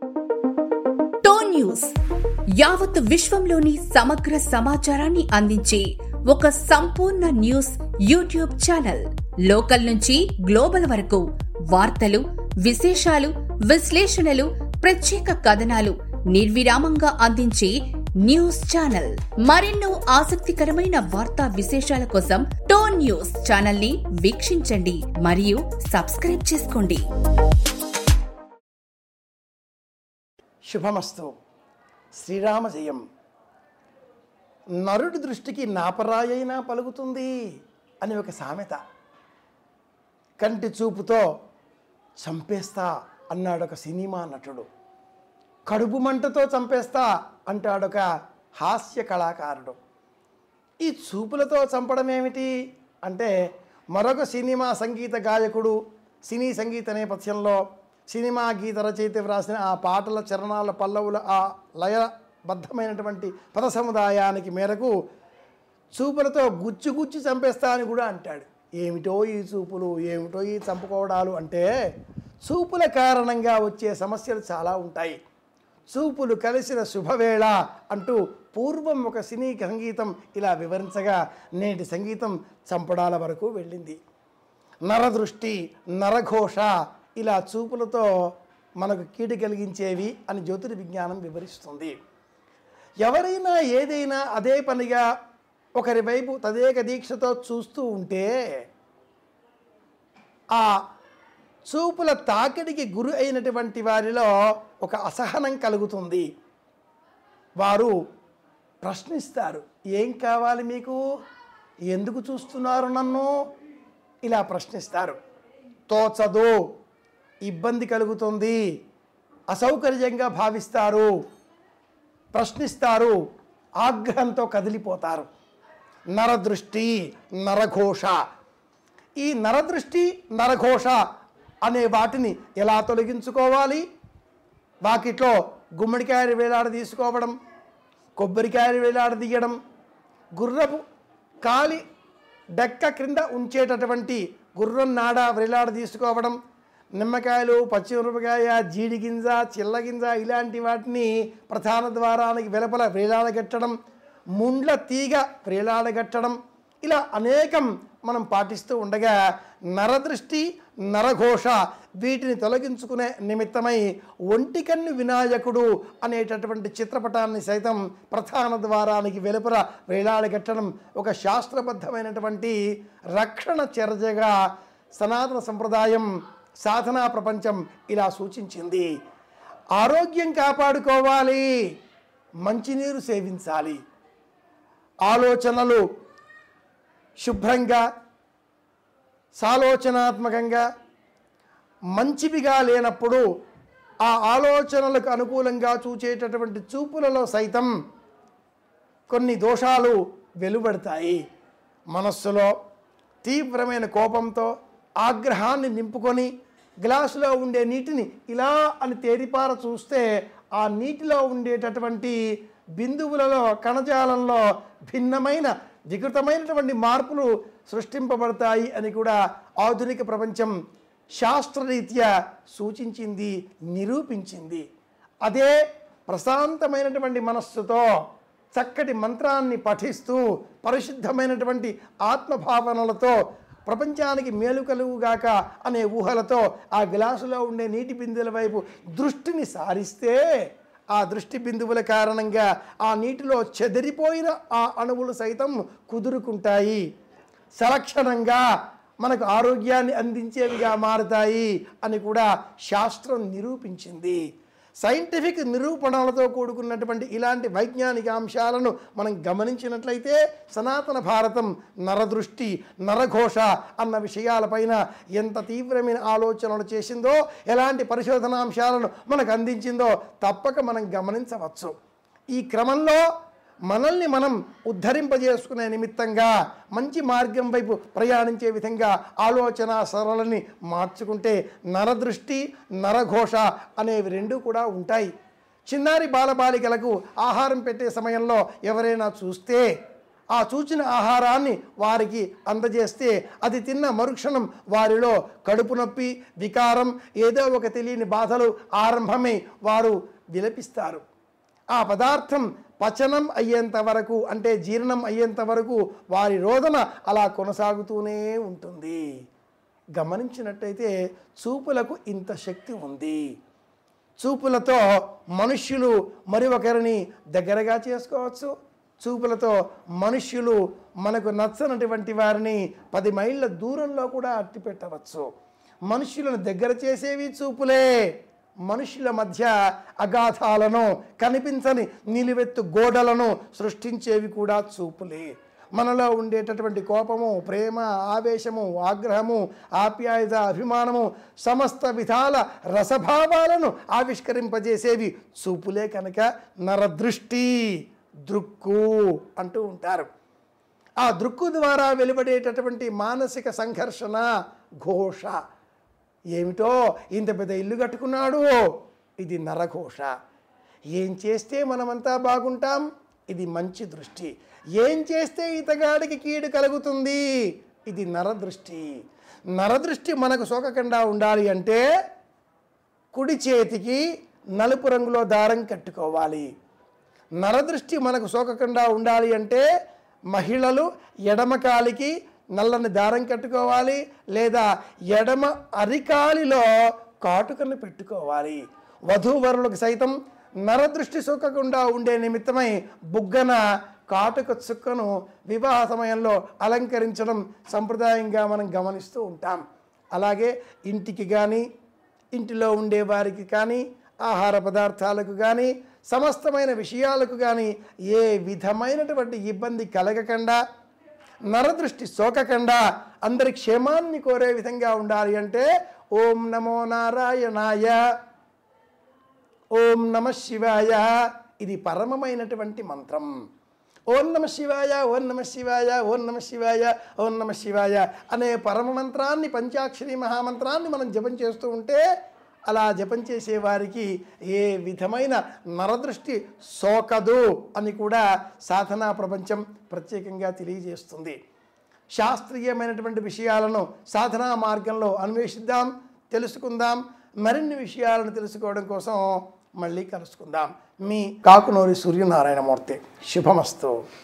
tone news యావత్ విశ్వంలోని సమగ్ర సమాచారాన్ని అందించే ఒక సంపూర్ణ న్యూస్ యూట్యూబ్ ఛానల్ లోకల్ నుంచి గ్లోబల్ వరకు వార్తలు విశేషాలు విశ్లేషణలు ప్రత్యేక కథనాలు నిర్విరామంగా అందించే న్యూస్ ఛానల్ మరెన్నో ఆసక్తికరమైన వార్తా విశేషాల కోసం టోన్ న్యూస్ ఛానల్ ని వీక్షించండి మరియు సబ్స్క్రైబ్ చేసుకోండి శుభమస్తు శ్రీరామ జయం నరుడి దృష్టికి నాపరాయైనా పలుకుతుంది అని ఒక సామెత కంటి చూపుతో చంపేస్తా అన్నాడు ఒక సినిమా నటుడు కడుపు మంటతో చంపేస్తా అంటాడొక హాస్య కళాకారుడు ఈ చూపులతో చంపడం ఏమిటి అంటే మరొక సినిమా సంగీత గాయకుడు సినీ సంగీత నేపథ్యంలో సినిమా గీత రచయిత వ్రాసిన ఆ పాటల చరణాల పల్లవుల ఆ లయబద్ధమైనటువంటి పద సముదాయానికి మేరకు చూపులతో గుచ్చి గుచ్చి చంపేస్తా అని కూడా అంటాడు ఏమిటో ఈ చూపులు ఏమిటో ఈ చంపుకోవడాలు అంటే చూపుల కారణంగా వచ్చే సమస్యలు చాలా ఉంటాయి చూపులు కలిసిన శుభవేళ అంటూ పూర్వం ఒక సినీ సంగీతం ఇలా వివరించగా నేటి సంగీతం చంపడాల వరకు వెళ్ళింది నరదృష్టి నరఘోష ఇలా చూపులతో మనకు కీడు కలిగించేవి అని జ్యోతిర్విజ్ఞానం వివరిస్తుంది ఎవరైనా ఏదైనా అదే పనిగా ఒకరి వైపు తదేక దీక్షతో చూస్తూ ఉంటే ఆ చూపుల తాకిడికి గురి అయినటువంటి వారిలో ఒక అసహనం కలుగుతుంది వారు ప్రశ్నిస్తారు ఏం కావాలి మీకు ఎందుకు చూస్తున్నారు నన్ను ఇలా ప్రశ్నిస్తారు తోచదు ఇబ్బంది కలుగుతుంది అసౌకర్యంగా భావిస్తారు ప్రశ్నిస్తారు ఆగ్రహంతో కదిలిపోతారు నరదృష్టి నరఘోష ఈ నరదృష్టి నరఘోష అనే వాటిని ఎలా తొలగించుకోవాలి వాకిట్లో గుమ్మడికాయలు వేలాడ తీసుకోవడం కొబ్బరికాయలు వేలాడ తీయడం గుర్రపు కాలి డెక్క క్రింద ఉంచేటటువంటి గుర్రం నాడ వేలాడ తీసుకోవడం నిమ్మకాయలు పచ్చిమిరపకాయ జీడి గింజ చిల్ల గింజ ఇలాంటి వాటిని ప్రధాన ద్వారానికి వెలుపల వేలాడగట్టడం ముండ్ల తీగ వేలాడగట్టడం ఇలా అనేకం మనం పాటిస్తూ ఉండగా నరదృష్టి నరఘోష వీటిని తొలగించుకునే నిమిత్తమై ఒంటికన్ను వినాయకుడు అనేటటువంటి చిత్రపటాన్ని సైతం ప్రధాన ద్వారానికి వెలుపల వేలాడగట్టడం ఒక శాస్త్రబద్ధమైనటువంటి రక్షణ చర్యగా సనాతన సంప్రదాయం సాధనా ప్రపంచం ఇలా సూచించింది ఆరోగ్యం కాపాడుకోవాలి మంచినీరు సేవించాలి ఆలోచనలు శుభ్రంగా సాలోచనాత్మకంగా మంచివిగా లేనప్పుడు ఆ ఆలోచనలకు అనుకూలంగా చూచేటటువంటి చూపులలో సైతం కొన్ని దోషాలు వెలువడతాయి మనస్సులో తీవ్రమైన కోపంతో ఆగ్రహాన్ని నింపుకొని గ్లాసులో ఉండే నీటిని ఇలా అని తేరిపార చూస్తే ఆ నీటిలో ఉండేటటువంటి బిందువులలో కణజాలంలో భిన్నమైన వికృతమైనటువంటి మార్పులు సృష్టింపబడతాయి అని కూడా ఆధునిక ప్రపంచం శాస్త్రరీత్యా సూచించింది నిరూపించింది అదే ప్రశాంతమైనటువంటి మనస్సుతో చక్కటి మంత్రాన్ని పఠిస్తూ పరిశుద్ధమైనటువంటి ఆత్మభావనలతో ప్రపంచానికి మేలు కలుగుగాక అనే ఊహలతో ఆ గ్లాసులో ఉండే నీటి బిందువుల వైపు దృష్టిని సారిస్తే ఆ దృష్టి బిందువుల కారణంగా ఆ నీటిలో చెదిరిపోయిన ఆ అణువులు సైతం కుదురుకుంటాయి సలక్షణంగా మనకు ఆరోగ్యాన్ని అందించేవిగా మారుతాయి అని కూడా శాస్త్రం నిరూపించింది సైంటిఫిక్ నిరూపణలతో కూడుకున్నటువంటి ఇలాంటి వైజ్ఞానిక అంశాలను మనం గమనించినట్లయితే సనాతన భారతం నరదృష్టి నరఘోష అన్న విషయాలపైన ఎంత తీవ్రమైన ఆలోచనలు చేసిందో ఎలాంటి పరిశోధనాంశాలను మనకు అందించిందో తప్పక మనం గమనించవచ్చు ఈ క్రమంలో మనల్ని మనం ఉద్ధరింపజేసుకునే నిమిత్తంగా మంచి మార్గం వైపు ప్రయాణించే విధంగా ఆలోచన సరళని మార్చుకుంటే నరదృష్టి నరఘోష అనేవి రెండు కూడా ఉంటాయి చిన్నారి బాలబాలికలకు ఆహారం పెట్టే సమయంలో ఎవరైనా చూస్తే ఆ చూచిన ఆహారాన్ని వారికి అందజేస్తే అది తిన్న మరుక్షణం వారిలో కడుపు నొప్పి వికారం ఏదో ఒక తెలియని బాధలు ఆరంభమై వారు విలపిస్తారు ఆ పదార్థం పచనం అయ్యేంత వరకు అంటే జీర్ణం అయ్యేంత వరకు వారి రోదన అలా కొనసాగుతూనే ఉంటుంది గమనించినట్టయితే చూపులకు ఇంత శక్తి ఉంది చూపులతో మనుష్యులు మరి ఒకరిని దగ్గరగా చేసుకోవచ్చు చూపులతో మనుష్యులు మనకు నచ్చనటువంటి వారిని పది మైళ్ళ దూరంలో కూడా అట్టి పెట్టవచ్చు మనుష్యులను దగ్గర చేసేవి చూపులే మనుషుల మధ్య అగాధాలను కనిపించని నిలువెత్తు గోడలను సృష్టించేవి కూడా చూపులే మనలో ఉండేటటువంటి కోపము ప్రేమ ఆవేశము ఆగ్రహము ఆప్యాయత అభిమానము సమస్త విధాల రసభావాలను ఆవిష్కరింపజేసేవి చూపులే కనుక నరదృష్టి దృక్కు అంటూ ఉంటారు ఆ దృక్కు ద్వారా వెలువడేటటువంటి మానసిక సంఘర్షణ ఘోష ఏమిటో ఇంత పెద్ద ఇల్లు కట్టుకున్నాడు ఇది నరఘోష ఏం చేస్తే మనమంతా బాగుంటాం ఇది మంచి దృష్టి ఏం చేస్తే ఇతగాడికి కీడు కలుగుతుంది ఇది నరదృష్టి నరదృష్టి మనకు సోకకుండా ఉండాలి అంటే కుడి చేతికి నలుపు రంగులో దారం కట్టుకోవాలి నరదృష్టి మనకు సోకకుండా ఉండాలి అంటే మహిళలు ఎడమ కాలికి నల్లని దారం కట్టుకోవాలి లేదా ఎడమ అరికాలిలో కాటుకను పెట్టుకోవాలి వధూవరులకు సైతం నరదృష్టి సోకకుండా ఉండే నిమిత్తమై బుగ్గన కాటుక చుక్కను వివాహ సమయంలో అలంకరించడం సంప్రదాయంగా మనం గమనిస్తూ ఉంటాం అలాగే ఇంటికి కానీ ఇంటిలో ఉండే వారికి కానీ ఆహార పదార్థాలకు కానీ సమస్తమైన విషయాలకు కానీ ఏ విధమైనటువంటి ఇబ్బంది కలగకుండా నరదృష్టి సోకకుండా అందరి క్షేమాన్ని కోరే విధంగా ఉండాలి అంటే ఓం నమో నారాయణాయ ఓం నమ శివాయ ఇది పరమమైనటువంటి మంత్రం ఓం నమ శివాయ ఓం నమ శివాయ ఓం నమ శివాయ ఓం నమ శివాయ అనే పరమ మంత్రాన్ని పంచాక్షరి మహామంత్రాన్ని మనం జపం చేస్తూ ఉంటే అలా జపం చేసే వారికి ఏ విధమైన నరదృష్టి సోకదు అని కూడా సాధనా ప్రపంచం ప్రత్యేకంగా తెలియజేస్తుంది శాస్త్రీయమైనటువంటి విషయాలను సాధనా మార్గంలో అన్వేషిద్దాం తెలుసుకుందాం మరిన్ని విషయాలను తెలుసుకోవడం కోసం మళ్ళీ కలుసుకుందాం మీ కాకునూరి సూర్యనారాయణమూర్తి శుభమస్తు